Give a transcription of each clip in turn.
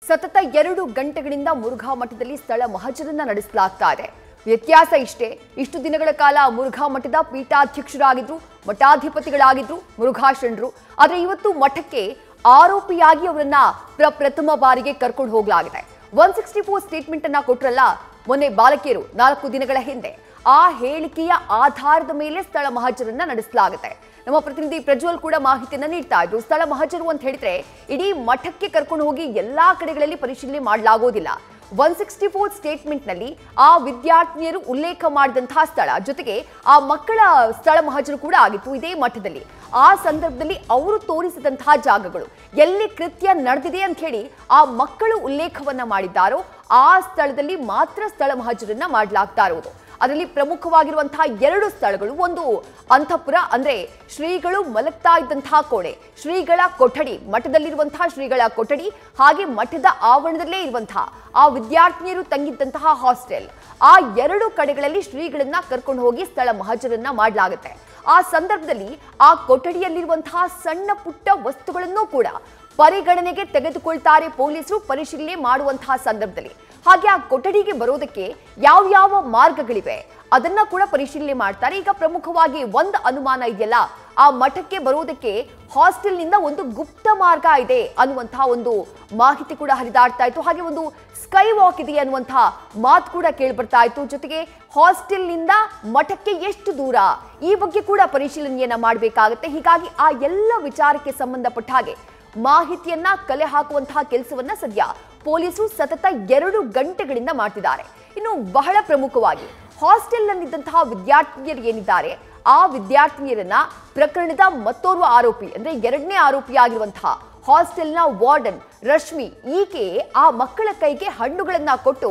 ಸತತ ಎರಡು ಗಂಟೆಗಳಿಂದ ಮುರುಘಾ ಮಠದಲ್ಲಿ ಸ್ಥಳ ಮಹಜರನ್ನ ನಡೆಸಲಾಗ್ತಾ ಇದೆ ವ್ಯತ್ಯಾಸ ಇಷ್ಟೇ ಇಷ್ಟು ದಿನಗಳ ಕಾಲ ಮುರುಘಾ ಮಠದ ಪೀಠಾಧ್ಯಕ್ಷರಾಗಿದ್ರು ಮಠಾಧಿಪತಿಗಳಾಗಿದ್ರು ಮುರುಘಾಶರಣರು ಆದರೆ ಇವತ್ತು ಮಠಕ್ಕೆ ಆರೋಪಿಯಾಗಿ ಅವರನ್ನ ಪ್ರಪ್ರಥಮ ಬಾರಿಗೆ ಕರ್ಕೊಂಡು ಹೋಗಲಾಗಿದೆ ಒನ್ ಸಿಕ್ಸ್ಟಿ ಫೋರ್ ಸ್ಟೇಟ್ಮೆಂಟ್ ಅನ್ನ ಕೊಟ್ರಲ್ಲ ಮೊನ್ನೆ ಬಾಲಕಿಯರು ನಾಲ್ಕು ದಿನಗಳ ಹಿಂದೆ ಆ ಹೇಳಿಕೆಯ ಆಧಾರದ ಮೇಲೆ ಸ್ಥಳ ಮಹಜರನ್ನ ನಡೆಸಲಾಗುತ್ತೆ ನಮ್ಮ ಪ್ರತಿನಿಧಿ ಪ್ರಜ್ವಲ್ ಕೂಡ ಮಾಹಿತಿಯನ್ನ ನೀಡ್ತಾ ಇದ್ರು ಸ್ಥಳ ಮಹಜರು ಅಂತ ಹೇಳಿದ್ರೆ ಇಡೀ ಮಠಕ್ಕೆ ಕರ್ಕೊಂಡು ಹೋಗಿ ಎಲ್ಲಾ ಕಡೆಗಳಲ್ಲಿ ಪರಿಶೀಲನೆ ಮಾಡಲಾಗೋದಿಲ್ಲ ಒನ್ ಸಿಕ್ಸ್ಟಿ ಫೋರ್ ಸ್ಟೇಟ್ಮೆಂಟ್ ನಲ್ಲಿ ಆ ವಿದ್ಯಾರ್ಥಿನಿಯರು ಉಲ್ಲೇಖ ಮಾಡಿದಂತಹ ಸ್ಥಳ ಜೊತೆಗೆ ಆ ಮಕ್ಕಳ ಸ್ಥಳ ಮಹಜರು ಕೂಡ ಆಗಿತ್ತು ಇದೇ ಮಠದಲ್ಲಿ ಆ ಸಂದರ್ಭದಲ್ಲಿ ಅವರು ತೋರಿಸಿದಂತಹ ಜಾಗಗಳು ಎಲ್ಲಿ ಕೃತ್ಯ ನಡೆದಿದೆ ಅಂತ ಹೇಳಿ ಆ ಮಕ್ಕಳು ಉಲ್ಲೇಖವನ್ನ ಮಾಡಿದ್ದಾರೋ ಆ ಸ್ಥಳದಲ್ಲಿ ಮಾತ್ರ ಸ್ಥಳ ಮಹಜರನ್ನ ಮಾಡಲಾಗ್ತಾ ಇರುವುದು ಅದರಲ್ಲಿ ಪ್ರಮುಖವಾಗಿರುವಂತಹ ಎರಡು ಸ್ಥಳಗಳು ಒಂದು ಅಂತಃಪುರ ಅಂದ್ರೆ ಶ್ರೀಗಳು ಮಲಗ್ತಾ ಇದ್ದಂತಹ ಕೋಣೆ ಶ್ರೀಗಳ ಕೊಠಡಿ ಮಠದಲ್ಲಿರುವಂತಹ ಶ್ರೀಗಳ ಕೊಠಡಿ ಹಾಗೆ ಮಠದ ಆವರಣದಲ್ಲೇ ಇರುವಂತಹ ಆ ವಿದ್ಯಾರ್ಥಿನಿಯರು ತಂಗಿದ್ದಂತಹ ಹಾಸ್ಟೆಲ್ ಆ ಎರಡು ಕಡೆಗಳಲ್ಲಿ ಶ್ರೀಗಳನ್ನ ಕರ್ಕೊಂಡು ಹೋಗಿ ಸ್ಥಳ ಮಹಜರನ್ನ ಮಾಡಲಾಗುತ್ತೆ ಆ ಸಂದರ್ಭದಲ್ಲಿ ಆ ಕೊಠಡಿಯಲ್ಲಿರುವಂತಹ ಸಣ್ಣ ಪುಟ್ಟ ವಸ್ತುಗಳನ್ನು ಕೂಡ ಪರಿಗಣನೆಗೆ ತೆಗೆದುಕೊಳ್ತಾರೆ ಪೊಲೀಸರು ಪರಿಶೀಲನೆ ಮಾಡುವಂತಹ ಸಂದರ್ಭದಲ್ಲಿ ಹಾಗೆ ಆ ಕೊಠಡಿಗೆ ಬರೋದಕ್ಕೆ ಯಾವ್ಯಾವ ಮಾರ್ಗಗಳಿವೆ ಅದನ್ನ ಕೂಡ ಪರಿಶೀಲನೆ ಮಾಡ್ತಾರೆ ಈಗ ಪ್ರಮುಖವಾಗಿ ಒಂದು ಅನುಮಾನ ಇದೆಯಲ್ಲ ಆ ಮಠಕ್ಕೆ ಬರೋದಕ್ಕೆ ಹಾಸ್ಟೆಲ್ನಿಂದ ಒಂದು ಗುಪ್ತ ಮಾರ್ಗ ಇದೆ ಅನ್ನುವಂತಹ ಒಂದು ಮಾಹಿತಿ ಕೂಡ ಹರಿದಾಡ್ತಾ ಇತ್ತು ಹಾಗೆ ಒಂದು ಸ್ಕೈ ವಾಕ್ ಇದೆ ಅನ್ನುವಂತಹ ಮಾತು ಕೂಡ ಕೇಳ್ಬರ್ತಾ ಇತ್ತು ಜೊತೆಗೆ ಹಾಸ್ಟೆಲ್ನಿಂದ ಮಠಕ್ಕೆ ಎಷ್ಟು ದೂರ ಈ ಬಗ್ಗೆ ಕೂಡ ಪರಿಶೀಲನೆಯನ್ನ ಮಾಡಬೇಕಾಗುತ್ತೆ ಹೀಗಾಗಿ ಆ ಎಲ್ಲ ವಿಚಾರಕ್ಕೆ ಸಂಬಂಧಪಟ್ಟ ಹಾಗೆ ಮಾಹಿತಿಯನ್ನ ಕಲೆ ಹಾಕುವಂತಹ ಕೆಲಸವನ್ನ ಸದ್ಯ ಪೊಲೀಸರು ಸತತ ಎರಡು ಗಂಟೆಗಳಿಂದ ಮಾಡ್ತಿದ್ದಾರೆ ಇನ್ನು ಬಹಳ ಪ್ರಮುಖವಾಗಿ ಹಾಸ್ಟೆಲ್ನಲ್ಲಿದ್ದಂತಹ ವಿದ್ಯಾರ್ಥಿನಿಯರು ಏನಿದ್ದಾರೆ ಆ ವಿದ್ಯಾರ್ಥಿನಿಯರನ್ನ ಪ್ರಕರಣದ ಮತ್ತೋರ್ವ ಆರೋಪಿ ಅಂದ್ರೆ ಎರಡನೇ ಆರೋಪಿಯಾಗಿರುವಂತಹ ಹಾಸ್ಟೆಲ್ನ ವಾರ್ಡನ್ ರಶ್ಮಿ ಈಕೆ ಆ ಮಕ್ಕಳ ಕೈಗೆ ಹಣ್ಣುಗಳನ್ನ ಕೊಟ್ಟು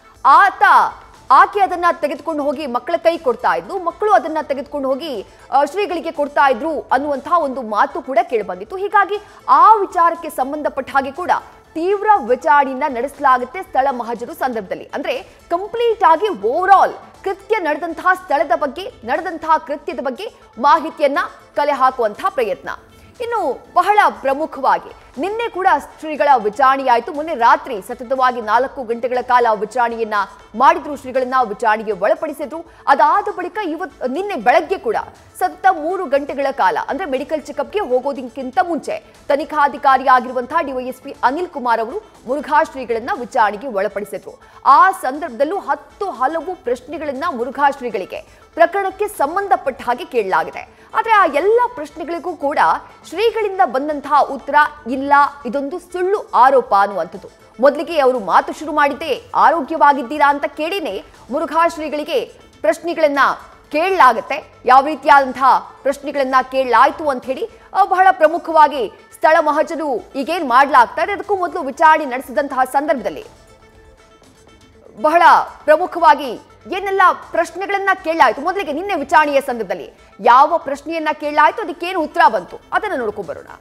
ಆತ ಆಕೆ ಅದನ್ನ ತೆಗೆದುಕೊಂಡು ಹೋಗಿ ಮಕ್ಕಳ ಕೈ ಕೊಡ್ತಾ ಇದ್ಲು ಮಕ್ಕಳು ಅದನ್ನ ತೆಗೆದುಕೊಂಡು ಹೋಗಿ ಆ, ಶ್ರೀಗಳಿಗೆ ಕೊಡ್ತಾ ಇದ್ರು ಅನ್ನುವಂತಹ ಒಂದು ಮಾತು ಕೂಡ ಕೇಳಿಬಂದಿತ್ತು ಹೀಗಾಗಿ ಆ ವಿಚಾರಕ್ಕೆ ಸಂಬಂಧಪಟ್ಟ ಹಾಗೆ ಕೂಡ ತೀವ್ರ ವಿಚಾರಣೆಯನ್ನ ನಡೆಸಲಾಗುತ್ತೆ ಸ್ಥಳ ಮಹಜರು ಸಂದರ್ಭದಲ್ಲಿ ಅಂದ್ರೆ ಕಂಪ್ಲೀಟ್ ಆಗಿ ಓವರ್ ಆಲ್ ಕೃತ್ಯ ನಡೆದಂತಹ ಸ್ಥಳದ ಬಗ್ಗೆ ನಡೆದಂತಹ ಕೃತ್ಯದ ಬಗ್ಗೆ ಮಾಹಿತಿಯನ್ನ ಕಲೆ ಹಾಕುವಂತಹ ಪ್ರಯತ್ನ ಇನ್ನು ಬಹಳ ಪ್ರಮುಖವಾಗಿ ನಿನ್ನೆ ಕೂಡ ಶ್ರೀಗಳ ವಿಚಾರಣೆಯಾಯಿತು ಮೊನ್ನೆ ರಾತ್ರಿ ಸತತವಾಗಿ ನಾಲ್ಕು ಗಂಟೆಗಳ ಕಾಲ ವಿಚಾರಣೆಯನ್ನ ಮಾಡಿದ್ರು ಶ್ರೀಗಳನ್ನ ವಿಚಾರಣೆಗೆ ಒಳಪಡಿಸಿದ್ರು ಅದಾದ ಬಳಿಕ ಇವತ್ತು ನಿನ್ನೆ ಬೆಳಗ್ಗೆ ಕೂಡ ಸತತ ಮೂರು ಗಂಟೆಗಳ ಕಾಲ ಅಂದ್ರೆ ಮೆಡಿಕಲ್ ಚೆಕಪ್ಗೆ ಹೋಗೋದಕ್ಕಿಂತ ಮುಂಚೆ ತನಿಖಾಧಿಕಾರಿ ಆಗಿರುವಂತಹ ಡಿವೈಎಸ್ಪಿ ಅನಿಲ್ ಕುಮಾರ್ ಅವರು ಮುರುಘಾ ಶ್ರೀಗಳನ್ನ ವಿಚಾರಣೆಗೆ ಒಳಪಡಿಸಿದ್ರು ಆ ಸಂದರ್ಭದಲ್ಲೂ ಹತ್ತು ಹಲವು ಪ್ರಶ್ನೆಗಳನ್ನ ಮುರುಘಾ ಶ್ರೀಗಳಿಗೆ ಪ್ರಕರಣಕ್ಕೆ ಸಂಬಂಧಪಟ್ಟ ಹಾಗೆ ಕೇಳಲಾಗಿದೆ ಆದ್ರೆ ಆ ಎಲ್ಲ ಪ್ರಶ್ನೆಗಳಿಗೂ ಕೂಡ ಶ್ರೀಗಳಿಂದ ಬಂದಂತಹ ಉತ್ತರ ಇಲ್ಲ ಇದೊಂದು ಸುಳ್ಳು ಆರೋಪ ಅನ್ನುವಂಥದ್ದು ಮೊದಲಿಗೆ ಅವರು ಮಾತು ಶುರು ಮಾಡಿದ್ದೆ ಆರೋಗ್ಯವಾಗಿದ್ದೀರಾ ಅಂತ ಕೇಳಿನೇ ಮುರುಘಾ ಶ್ರೀಗಳಿಗೆ ಪ್ರಶ್ನೆಗಳನ್ನ ಕೇಳಲಾಗತ್ತೆ ಯಾವ ರೀತಿಯಾದಂತಹ ಪ್ರಶ್ನೆಗಳನ್ನ ಕೇಳಲಾಯ್ತು ಅಂತ ಹೇಳಿ ಆ, ಬಹಳ ಪ್ರಮುಖವಾಗಿ ಸ್ಥಳ ಮಹಜರು ಈಗೇನ್ ಮಾಡ್ಲಾಗ್ತಾ ಇದೆ ಅದಕ್ಕೂ ಮೊದಲು ವಿಚಾರಣೆ ನಡೆಸಿದಂತಹ ಸಂದರ್ಭದಲ್ಲಿ ಬಹಳ ಪ್ರಮುಖವಾಗಿ ಏನೆಲ್ಲ ಪ್ರಶ್ನೆಗಳನ್ನ ಕೇಳಲಾಯ್ತು ಮೊದಲಿಗೆ ನಿನ್ನೆ ವಿಚಾರಣೆಯ ಸಂದರ್ಭದಲ್ಲಿ ಯಾವ ಪ್ರಶ್ನೆಯನ್ನ ಕೇಳಲಾಯ್ತು ಅದಕ್ಕೇನು ಉತ್ತರ ಬಂತು ಅದನ್ನ ನೋಡ್ಕೊಂಡ್ ಬರೋಣ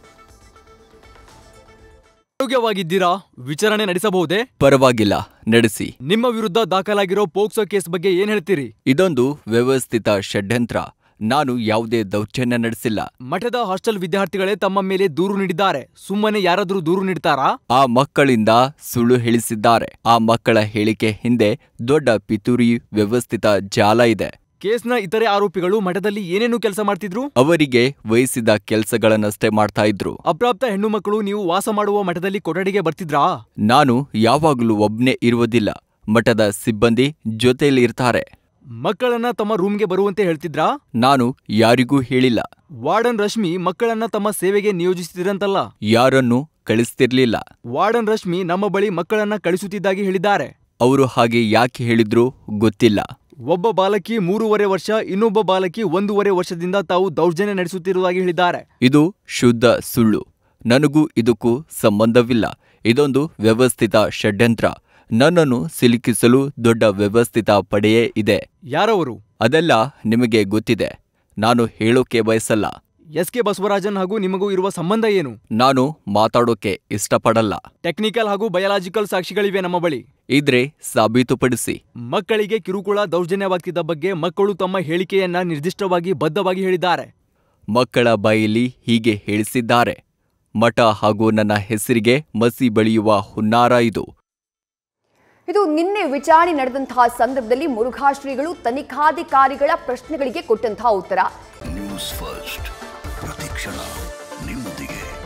ಆರೋಗ್ಯವಾಗಿದ್ದೀರಾ ವಿಚಾರಣೆ ನಡೆಸಬಹುದೇ ಪರವಾಗಿಲ್ಲ ನಡೆಸಿ ನಿಮ್ಮ ವಿರುದ್ಧ ದಾಖಲಾಗಿರೋ ಪೋಕ್ಸೋ ಕೇಸ್ ಬಗ್ಗೆ ಏನ್ ಹೇಳ್ತೀರಿ ಇದೊಂದು ವ್ಯವಸ್ಥಿತ ಷಡ್ಯಂತ್ರ ನಾನು ಯಾವುದೇ ದೌರ್ಜನ್ಯ ನಡೆಸಿಲ್ಲ ಮಠದ ಹಾಸ್ಟೆಲ್ ವಿದ್ಯಾರ್ಥಿಗಳೇ ತಮ್ಮ ಮೇಲೆ ದೂರು ನೀಡಿದ್ದಾರೆ ಸುಮ್ಮನೆ ಯಾರಾದ್ರೂ ದೂರು ನೀಡ್ತಾರಾ ಆ ಮಕ್ಕಳಿಂದ ಸುಳ್ಳು ಹೇಳಿಸಿದ್ದಾರೆ ಆ ಮಕ್ಕಳ ಹೇಳಿಕೆ ಹಿಂದೆ ದೊಡ್ಡ ಪಿತೂರಿ ವ್ಯವಸ್ಥಿತ ಜಾಲ ಇದೆ ಕೇಸ್ನ ಇತರೆ ಆರೋಪಿಗಳು ಮಠದಲ್ಲಿ ಏನೇನು ಕೆಲಸ ಮಾಡ್ತಿದ್ರು ಅವರಿಗೆ ವಹಿಸಿದ ಕೆಲ್ಸಗಳನ್ನಷ್ಟೇ ಮಾಡ್ತಾ ಇದ್ರು ಅಪ್ರಾಪ್ತ ಹೆಣ್ಣು ಮಕ್ಕಳು ನೀವು ವಾಸ ಮಾಡುವ ಮಠದಲ್ಲಿ ಕೊಠಡಿಗೆ ಬರ್ತಿದ್ರಾ ನಾನು ಯಾವಾಗಲೂ ಒಬ್ನೇ ಇರುವುದಿಲ್ಲ ಮಠದ ಸಿಬ್ಬಂದಿ ಜೊತೆಯಲ್ಲಿ ಇರ್ತಾರೆ ಮಕ್ಕಳನ್ನ ತಮ್ಮ ರೂಮ್ಗೆ ಬರುವಂತೆ ಹೇಳ್ತಿದ್ರಾ ನಾನು ಯಾರಿಗೂ ಹೇಳಿಲ್ಲ ವಾರ್ಡನ್ ರಶ್ಮಿ ಮಕ್ಕಳನ್ನ ತಮ್ಮ ಸೇವೆಗೆ ನಿಯೋಜಿಸುತ್ತಿದ್ರಂತಲ್ಲ ಯಾರನ್ನೂ ಕಳಿಸ್ತಿರ್ಲಿಲ್ಲ ವಾರ್ಡನ್ ರಶ್ಮಿ ನಮ್ಮ ಬಳಿ ಮಕ್ಕಳನ್ನ ಕಳಿಸುತ್ತಿದ್ದಾಗಿ ಹೇಳಿದ್ದಾರೆ ಅವರು ಹಾಗೆ ಯಾಕೆ ಹೇಳಿದ್ರು ಗೊತ್ತಿಲ್ಲ ಒಬ್ಬ ಬಾಲಕಿ ಮೂರುವರೆ ವರ್ಷ ಇನ್ನೊಬ್ಬ ಬಾಲಕಿ ಒಂದೂವರೆ ವರ್ಷದಿಂದ ತಾವು ದೌರ್ಜನ್ಯ ನಡೆಸುತ್ತಿರುವುದಾಗಿ ಹೇಳಿದ್ದಾರೆ ಇದು ಶುದ್ಧ ಸುಳ್ಳು ನನಗೂ ಇದಕ್ಕೂ ಸಂಬಂಧವಿಲ್ಲ ಇದೊಂದು ವ್ಯವಸ್ಥಿತ ಷಡ್ಯಂತ್ರ ನನ್ನನ್ನು ಸಿಲುಕಿಸಲು ದೊಡ್ಡ ವ್ಯವಸ್ಥಿತ ಪಡೆಯೇ ಇದೆ ಯಾರವರು ಅದೆಲ್ಲ ನಿಮಗೆ ಗೊತ್ತಿದೆ ನಾನು ಹೇಳೋಕೆ ಬಯಸಲ್ಲ ಎಸ್ ಕೆ ಬಸವರಾಜನ್ ಹಾಗೂ ನಿಮಗೂ ಇರುವ ಸಂಬಂಧ ಏನು ನಾನು ಮಾತಾಡೋಕೆ ಇಷ್ಟಪಡಲ್ಲ ಟೆಕ್ನಿಕಲ್ ಹಾಗೂ ಬಯಲಾಜಿಕಲ್ ಸಾಕ್ಷಿಗಳಿವೆ ನಮ್ಮ ಬಳಿ ಇದ್ರೆ ಸಾಬೀತುಪಡಿಸಿ ಮಕ್ಕಳಿಗೆ ಕಿರುಕುಳ ದೌರ್ಜನ್ಯವಾಗ್ತಿದ್ದ ಬಗ್ಗೆ ಮಕ್ಕಳು ತಮ್ಮ ಹೇಳಿಕೆಯನ್ನ ನಿರ್ದಿಷ್ಟವಾಗಿ ಬದ್ಧವಾಗಿ ಹೇಳಿದ್ದಾರೆ ಮಕ್ಕಳ ಬಾಯಲ್ಲಿ ಹೀಗೆ ಹೇಳಿಸಿದ್ದಾರೆ ಮಠ ಹಾಗೂ ನನ್ನ ಹೆಸರಿಗೆ ಮಸಿ ಬಳಿಯುವ ಹುನ್ನಾರ ಇದು ಇದು ನಿನ್ನೆ ವಿಚಾರಣೆ ನಡೆದಂತಹ ಸಂದರ್ಭದಲ್ಲಿ ಮುರುಘಾ ಶ್ರೀಗಳು ತನಿಖಾಧಿಕಾರಿಗಳ ಪ್ರಶ್ನೆಗಳಿಗೆ ಕೊಟ್ಟಂತಹ ಉತ್ತರ ನ್ಯೂಸ್ ಫಸ್ಟ್ ಪ್ರತಿಕ್ಷಣ ನಿಮ್ಮೊಂದಿಗೆ